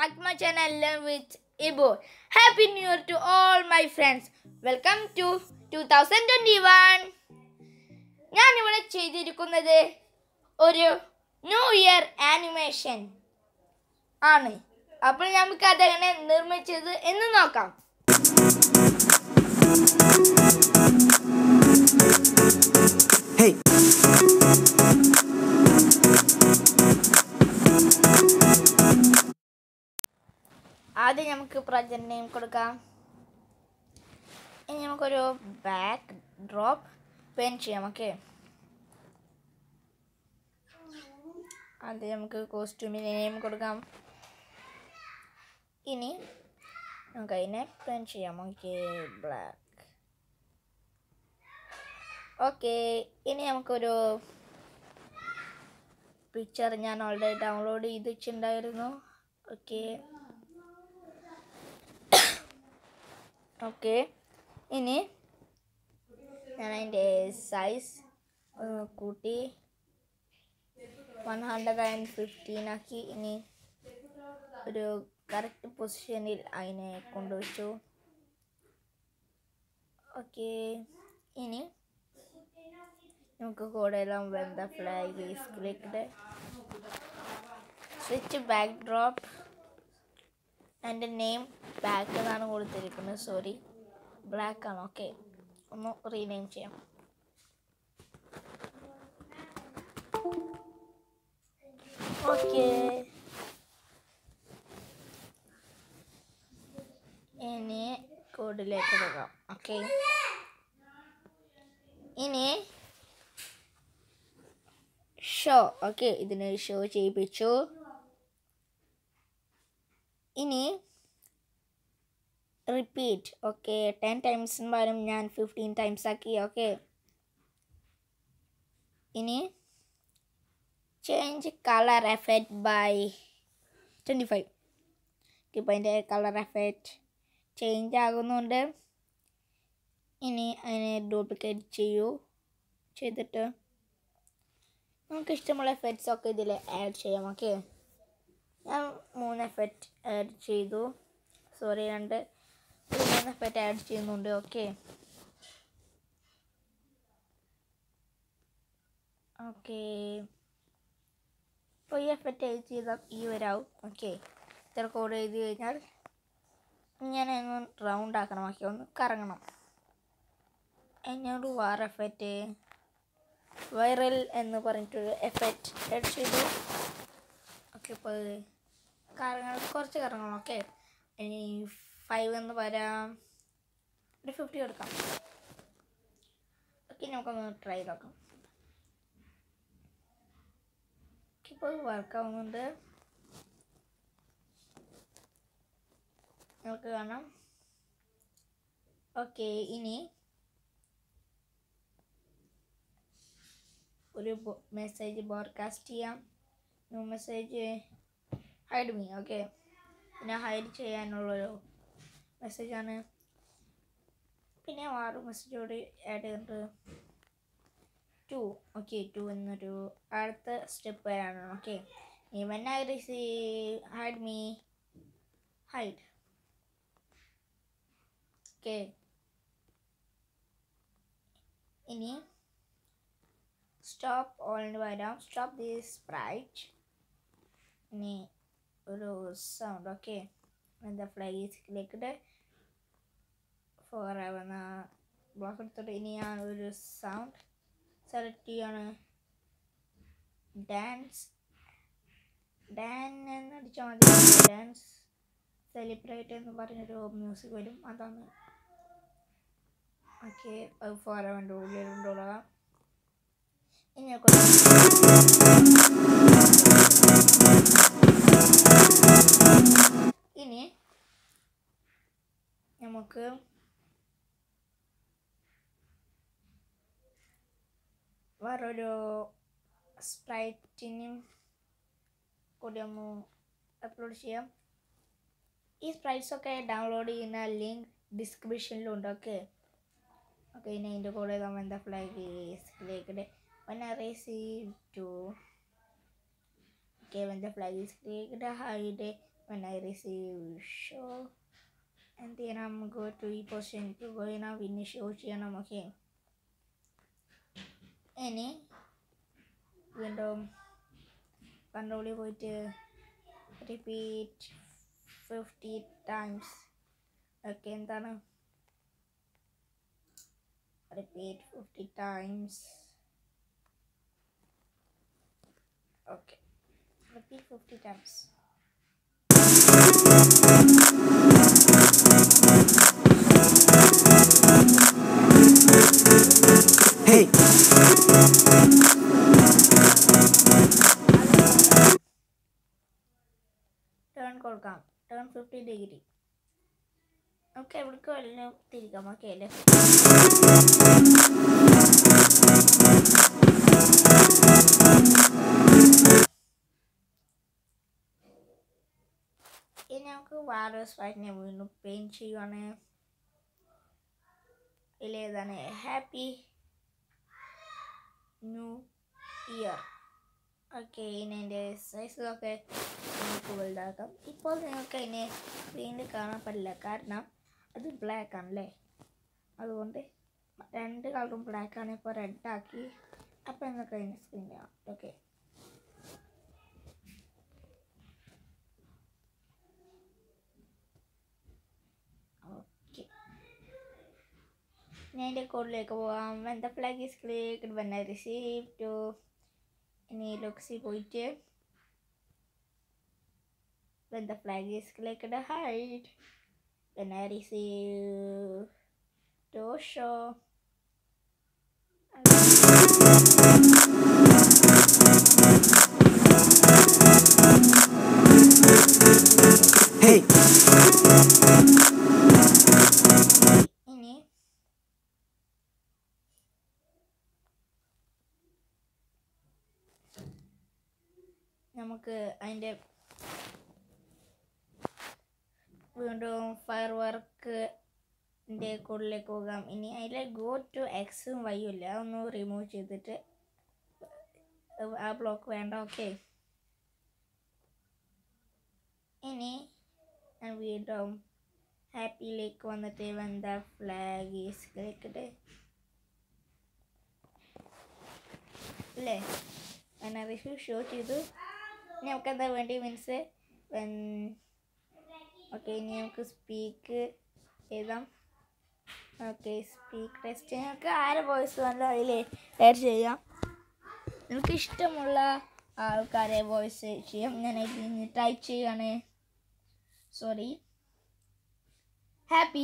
back to my channel Learn with Ibo. Happy New Year to all my friends. Welcome to 2021. ഞാൻ ഇവിടെ ചെയ്തിരിക്കുന്നത് ഒരു new year animation ആണ് അപ്പോൾ നമുക്ക് അതെങ്ങനെ നിർമ്മിച്ചത് എന്ന് നോക്കാം Hey, ആദ്യം നമുക്ക് പ്രൊജക്ട് നെയിം കൊടുക്കാം ഇനി നമുക്കൊരു ബാക്ക് ഡ്രോപ്പ് പെയിൻ ചെയ്യാം ഓക്കെ ആദ്യം നമുക്ക് കോസ്റ്റ്യൂമിന് നെയിം കൊടുക്കാം ഇനി നമുക്ക് അതിനെ പെയിൻ ചെയ്യാം ഓക്കെ ബ്ലാക്ക് ഓക്കെ ഇനി നമുക്കൊരു പിക്ചർ ഞാൻ ഓൾറെഡി ഡൗൺലോഡ് ചെയ്ത് വെച്ചിട്ടുണ്ടായിരുന്നു ഓക്കെ ഓക്കെ ഇനി ഞാൻ അതിൻ്റെ സൈസ് കൂട്ടി വൺ ഹൺഡ്രഡ് ആൻഡ് ഫിഫ്റ്റീൻ ആക്കി ഇനി ഒരു കറക്റ്റ് പൊസിഷനിൽ അതിനെ കൊണ്ടുവച്ചു ഓക്കെ ഇനി നമുക്ക് കൂടെ എല്ലാം when the flag is clicked switch backdrop എൻ്റെ നെയിം ബാക്ക് എന്നാണ് കൊടുത്തിരിക്കുന്നത് സോറി ബ്ലാക്ക് ആണ് ഓക്കെ ഒന്ന് റീനെയിം ചെയ്യാം ഓക്കെ ഇനി കോഡിലേക്ക് പോകാം ഓക്കെ ഇനി ഷോ ഓക്കെ ഇതിന് ഷോ ചെയ്യിപ്പിച്ചു ഇനി റിപ്പീറ്റ് ഓക്കെ ടെൻ ടൈംസിന് പകരം ഞാൻ ഫിഫ്റ്റീൻ ടൈംസ് ആക്കി ഓക്കെ ഇനി change colour effect by twenty five ഇപ്പോൾ അതിൻ്റെ കളർ എഫക്റ്റ് ചേഞ്ച് ആകുന്നുണ്ട് ഇനി അതിനെ ഡ്യൂപ്ലിക്കേറ്റ് ചെയ്യൂ ചെയ്തിട്ട് നമുക്ക് ഇഷ്ടമുള്ള എഫക്ട്സ് ഒക്കെ ഇതിൽ ആഡ് ചെയ്യാം ഓക്കെ ഞാൻ മൂന്ന് എഫക്റ്റ് ആഡ് ചെയ്തു സോറി രണ്ട് ഒരു മൂന്ന് എഫക്റ്റ് ആഡ് ചെയ്യുന്നുണ്ട് ഓക്കെ ഓക്കെ ഇപ്പോൾ ഈ എഫക്റ്റ് ആഡ് ചെയ്താൽ ഈ വരാവും ഓക്കെ ഇത്ര കോഡ് എഴുതി കഴിഞ്ഞാൽ ഇങ്ങനെ ഒന്ന് റൗണ്ട് ആക്കണം ഓക്കെ ഒന്ന് കറങ്ങണം എന്നോട് വാർ എഫക്റ്റ് വൈറൽ എന്ന് പറഞ്ഞിട്ടൊരു എഫക്റ്റ് ആഡ് ചെയ്തു ഓക്കെ ഇപ്പോൾ കറങ്ങണം കുറച്ച് കറങ്ങണം ഓക്കെ ഇനി ഫൈവ് എന്ന് വരാം ഒരു ഫിഫ്റ്റി കൊടുക്കാം ഓക്കെ നമുക്കൊന്ന് ട്രൈ ചെയ്ത് നോക്കാം ഇപ്പോൾ വർക്ക് ആവുന്നുണ്ട് നമുക്ക് കാണാം ഓക്കെ ഇനി ഒരു മെസ്സേജ് ബോഡ്കാസ്റ്റ് ചെയ്യാം new message hide me okay പിന്നെ ഹൈഡ് ചെയ്യാനുള്ളൊരു മെസ്സേജാണ് പിന്നെ ആറ് മെസ്സേജോട് ആഡ് ചെയ്തിട്ട് ടു ഓക്കെ ടു എന്നൊരു അടുത്ത സ്റ്റെപ്പ് വരാണ് okay when I receive hide me hide okay ഇനി സ്റ്റോപ്പ് ഓൾറെഡി വരാം സ്റ്റോപ്പ് ദിസ് സ്പ്രൈറ്റ് ഇനി ഒരു സൗണ്ട് ഓക്കെ എന്താ ഫ്ലൈസിലേക്ക് ഫോർ ആവുന്ന ബ്ലോക്ക് എടുത്തിട്ട് ഇനി ഞാൻ ഒരു സൗണ്ട് സെലക്ട് ചെയ്യാണ് ഡാൻസ് ഡാൻ എന്നടിച്ചാൽ മതി ഡാൻസ് സെലിബ്രേറ്റ് എന്ന് പറഞ്ഞൊരു മ്യൂസിക് വരും അതാണ് ഓക്കെ അത് ഫോർ അവൻ്റെ ഉള്ളിലുണ്ടോളാം ഇനി നമുക്ക് ഇനി നമുക്ക് വേറൊരു സ്പ്രൈറ്റിനും കൂടി ഒന്ന് അപ്ലോഡ് ചെയ്യാം ഈ സ്പ്രൈറ്റ്സ് ഒക്കെ ഡൗൺലോഡ് ചെയ്യുന്ന ലിങ്ക് ഡിസ്ക്രിപ്ഷനിലുണ്ട് ഓക്കെ ഓക്കെ ഇനി അതിൻ്റെ കൂടെ നമ്മൾ എന്താ flag clicked when I receive to okay when the flag is clicked hide when I receive show and then I'm go to ഈ പൊസിഷനിലേക്ക് പോയി ഞാൻ പിന്നെ ഷോ ചെയ്യണം ഓക്കെ ഇനി വീണ്ടും കൺട്രോളിൽ പോയിട്ട് റിപ്പീറ്റ് ഫിഫ്റ്റി ടൈംസ് ഓക്കെ എന്താണ് repeat fifty times okay repeat fifty times Hey, turn കൊടുക്കാം ടേൺ ഫിഫ്റ്റി ഡിഗ്രി നമുക്ക് എവിടേക്ക് വല്ലതും തിരിക്കാം ഓക്കെ അല്ലേ ഇനി നമുക്ക് വൈറസ് ഫൈറ്റിനെ വീണ്ടും പെയിൻറ്റ് ചെയ്യുവാണ് ഇതിലേതാണ് ഹാപ്പി ന്യൂ ഇയർ ഓക്കെ ഇനി അതിൻ്റെ സൈസൊക്കെ നമുക്ക് വലുതാക്കാം ഇപ്പോൾ നിങ്ങൾക്ക് അതിനെ സ്ക്രീനിൽ കാണാൻ പറ്റില്ല കാരണം അത് ബ്ലാക്ക് ആണല്ലേ അതുകൊണ്ട് രണ്ട് കളറും ബ്ലാക്ക് ആണ് ഇപ്പോൾ റെഡ് ആക്കി അപ്പോൾ നിങ്ങൾക്ക് അതിനെ സ്ക്രീനിൽ കാണാം ഓക്കെ ഓക്കെ ഞാൻ എൻ്റെ കോഡിലേക്ക് പോകാം when the flag is click when I receive to ഇനി ലൊക്സി പോയിട്ട് when the flag is clicked hide when I receive to show hey, ഇനി നമുക്ക് അതിൻ്റെ വീണ്ടും ഫയർ വർക്കിൻ്റെ കൂടുതലേക്ക് പോകാം ഇനി അതിൽ ഗോ ടു എക്സും വൈയും ഇല്ല അതൊന്ന് റിമൂവ് ചെയ്തിട്ട് ആ ബ്ലോക്ക് വേണ്ട ഓക്കെ ഇനി ഞാൻ വീണ്ടും ഹാപ്പിയിലേക്ക് വന്നിട്ട് വെന്ത ഫ്ലാഗ് ഈസ് ക്ലിക്കഡ് അല്ലേ ഞാൻ റിവ്യൂ ഷോ ചെയ്തു ഇനി നമുക്ക് എന്താ വേണ്ടി മീൻസ് വെൻ ഓക്കെ ഇനി നമുക്ക് സ്പീക്ക് എഴുതാം ഓക്കെ സ്പീക്ക് ടെസ്റ്റ് നിങ്ങൾക്ക് ആരെ വോയിസ് വന്നാലും അതിൽ ആഡ് ചെയ്യാം നിങ്ങൾക്ക് ഇഷ്ടമുള്ള ആൾക്കാരെ വോയിസ് ചെയ്യാം ഞാൻ ഇതിൽ ടൈപ്പ് ചെയ്യുകയാണ് sorry happy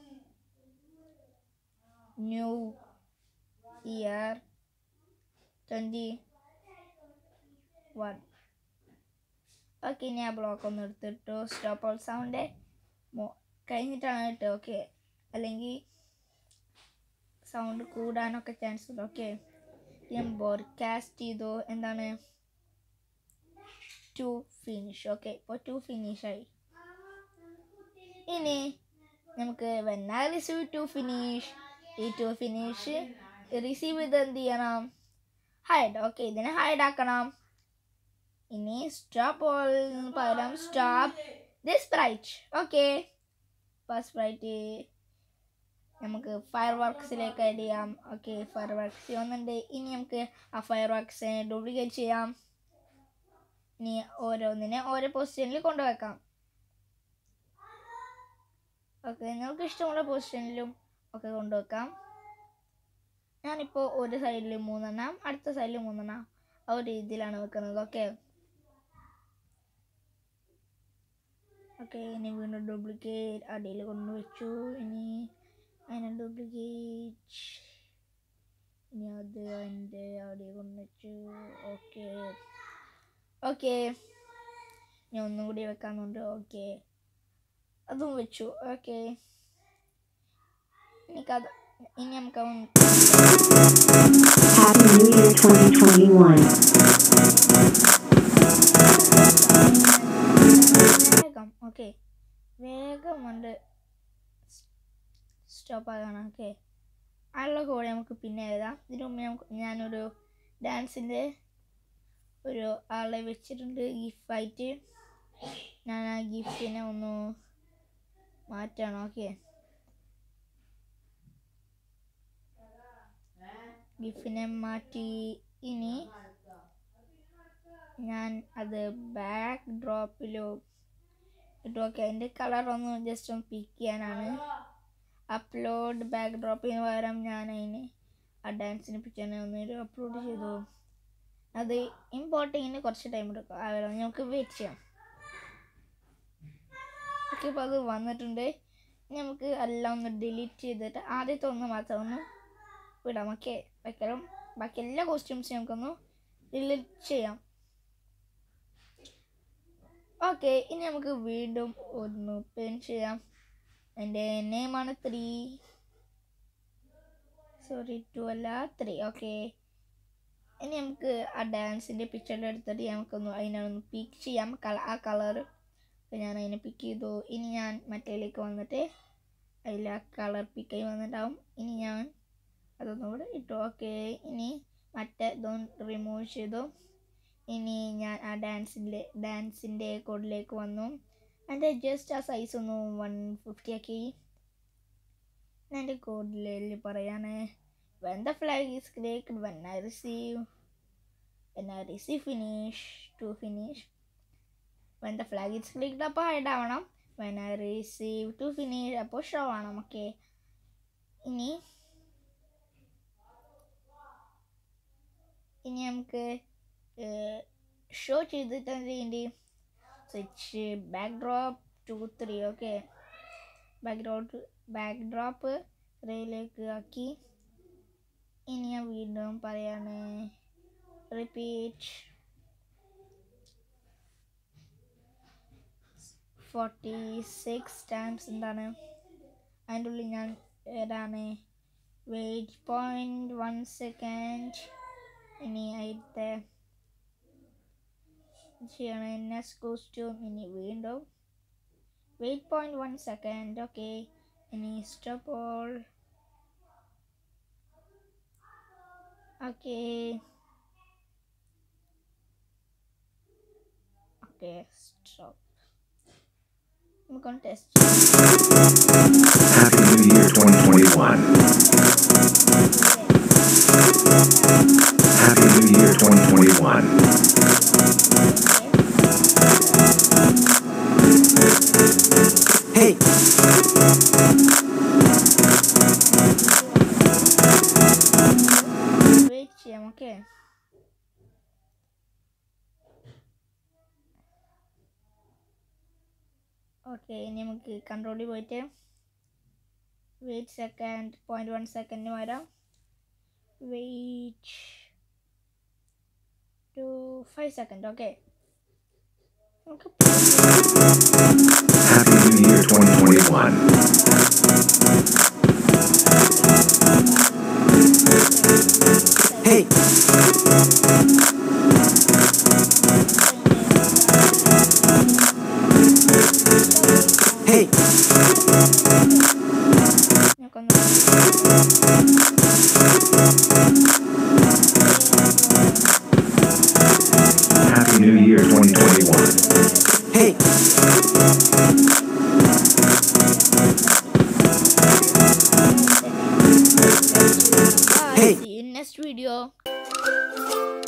new year twenty one okay ഇനി ആ ബ്ലോക്ക് ഒന്ന് എടുത്തിട്ടു സ്റ്റോപ്പ് ഓൾ സൗണ്ട് കഴിഞ്ഞിട്ടാണ് കേട്ടോ ഓക്കെ അല്ലെങ്കിൽ സൗണ്ട് കൂടാനൊക്കെ ചാൻസ് ഉണ്ട് ഓക്കെ ഞാൻ ബോഡ്കാസ്റ്റ് ചെയ്തു എന്താണ് ടു ഫിനിഷ് ഓക്കെ ഇപ്പോൾ ടു ഫിനിഷായി ഇനി നമുക്ക് വെന്നാ റിസീവ് ടു ഫിനിഷ് ഈ ടു ഫിനിഷ് റിസീവ് ചെയ്ത് എന്ത് ചെയ്യണം ഹൈഡ് ഓക്കെ ഇതിനെ ഹൈഡ് ആക്കണം ഇനി സ്റ്റോപ്പ് ഓൾ പകരം സ്റ്റോപ്പ് ദിസ് സ്പ്രൈറ്റ് ഓക്കെ ഇപ്പോൾ സ്പ്രൈറ്റ് നമുക്ക് ഫയർ വർക്ക്സിലേക്ക് ആഡ് ചെയ്യാം ഓക്കെ ഫയർ വർക്ക്സ് ചെയ്യുന്നുണ്ട് ഇനി നമുക്ക് ആ ഫയർ വർക്ക്സിനെ ഡ്യൂപ്ലിക്കേറ്റ് ചെയ്യാം ഇനി ഓരോന്നിനെ ഓരോ പൊസിഷനിൽ കൊണ്ടുവെക്കാം ഓക്കെ നിങ്ങൾക്ക് ഇഷ്ടമുള്ള പൊസിഷനിലും ഒക്കെ കൊണ്ടുവെക്കാം ഞാനിപ്പോൾ ഒരു സൈഡിൽ മൂന്നെണ്ണം അടുത്ത സൈഡിൽ മൂന്നെണ്ണം ആ ഒരു രീതിയിലാണ് വെക്കുന്നത് ഓക്കെ ഓക്കെ ഇനി വീണ്ടും ഡ്യൂപ്ലിക്കേറ്റ് അടിയിൽ കൊണ്ടുവച്ചു ഇനി അതിനെ ഡ്യൂപ്ലിക്കേറ്റ് ഇനി അത് അതിൻ്റെ അടിയിൽ കൊണ്ടുവച്ചു ഓക്കെ ഓക്കെ ഇനി ഒന്നും കൂടി വെക്കാനുണ്ട് ഓക്കെ അതും വെച്ചു ഓക്കെ ഇനി കഥ ഇനി നമുക്ക് അവൻ Happy New Year 2021. വേഗം ഓക്കെ വേഗം കൊണ്ട് സ്റ്റോപ്പ് ആകാണ് ഓക്കെ അതിലുള്ള കൂടെ നമുക്ക് പിന്നെ എഴുതാം ഇതിനു മുമ്പ് നമുക്ക് ഞാനൊരു ഡാൻസിൻ്റെ ഒരു ആളെ വെച്ചിട്ടുണ്ട് ഈ ഫൈറ്റ് ഞാൻ ആ ഗിഫ്റ്റിനെ ഒന്ന് മാറ്റണം ഓക്കെ ഗിഫ്റ്റിനെ മാറ്റി ഇനി ഞാൻ അത് ബാക്ക് ഡ്രോപ്പിലോ ഇട്ടു ഓക്കെ അതിൻ്റെ കളർ ഒന്ന് ജസ്റ്റ് ഒന്ന് പിക്ക് ചെയ്യാനാണ് അപ്ലോഡ് ബാക്ക് ഡ്രോപ്പിന് പകരം ഞാൻ അതിന് ആ ഡാൻസിന് പിക്ചറിനെ ഒന്ന് അപ്ലോഡ് ചെയ്തു അത് ഇമ്പോർട്ട് ചെയ്യുന്ന കുറച്ച് ടൈം എടുക്കും ആ വരെ നമുക്ക് വെയിറ്റ് ചെയ്യാം ഓക്കെ ഇപ്പോൾ അത് വന്നിട്ടുണ്ട് ഇനി നമുക്ക് എല്ലാം ഒന്ന് ഡിലീറ്റ് ചെയ്തിട്ട് ആദ്യത്തെ ഒന്ന് മാത്രം ഒന്ന് വിടാം ഓക്കെ ബാക്കിയെല്ലാം ബാക്കി എല്ലാ കോസ്റ്റ്യൂംസും നമുക്കൊന്ന് ഡിലീറ്റ് ചെയ്യാം ഓക്കെ ഇനി നമുക്ക് വീണ്ടും ഒന്ന് പെയിൻ ചെയ്യാം എൻ്റെ നെയിമാണ് ത്രീ സോറി ടു അല്ല ത്രീ ഓക്കെ ഇനി നമുക്ക് ആ ഡാൻസിൻ്റെ പിക്ചറിൽ എടുത്തിട്ട് നമുക്കൊന്ന് അതിനൊന്ന് പിക്ക് ചെയ്യാം കള ആ കളർ ഞാൻ അതിനെ പിക്ക് ചെയ്തു ഇനി ഞാൻ മറ്റേലേക്ക് വന്നിട്ട് അതിൽ ആ കളർ പിക്കായി വന്നിട്ടാവും ഇനി ഞാൻ അതൊന്നും കൂടെ ഇട്ടു ഓക്കെ ഇനി മറ്റേ ഇതൊന്ന് റിമൂവ് ചെയ്തു ഇനി ഞാൻ ആ ഡാൻസിൻ്റെ ഡാൻസിൻ്റെ കോഡിലേക്ക് വന്നു എൻ്റെ ജസ്റ്റ് ആ സൈസ് ഒന്ന് വൺ ഫിഫ്റ്റി ആക്കി ഞാൻ എൻ്റെ കോഡിൽ പറയാണ് when the flag is clicked when I receive when I receive finish to finish when the flag is clicked അപ്പോൾ ഹൈഡ് ആവണം when I receive to finish അപ്പോൾ ഷോ ആവണം ഓക്കെ ഇനി ഇനി നമുക്ക് ഷോ ചെയ്തിട്ട് എന്ത് ചെയ്യേണ്ടി switch backdrop to three okay backdrop backdrop ത്രീയിലേക്ക് ആക്കി ഇനി ഞാൻ വീണ്ടും പറയാണ് റിപ്പീറ്റ് ഫോർട്ടി സിക്സ് ടൈംസ് എന്താണ് അതിൻ്റെ ഉള്ളിൽ ഞാൻ ഏതാണ് വെയിറ്റ് പോയിൻറ്റ് വൺ സെക്കൻഡ് ഇനി അതിൻ്റെ ചെയ്യണം നെക്സ്റ്റ് കോസ്റ്റ്യൂം ഇനി വീണ്ടും wait point one second okay ഇനി stop all Okay. Okay, stop. I'm gonna test. Happy New Year 2021. Happy New Year 2021. Hey, wait ചെയ്യാം ഓക്കെ ഓക്കെ ഇനി നമുക്ക് കൺട്രോളിൽ പോയിട്ട് വെയിറ്റ് സെക്കൻഡ് പോയിന്റ് വൺ സെക്കൻഡിന് വരാം wait two five second okay നമുക്ക് Happy New Year 2021. Hey, hey, നമുക്കൊന്ന് Happy New Year 2021. Hey, Bye. Hey. See you in next video.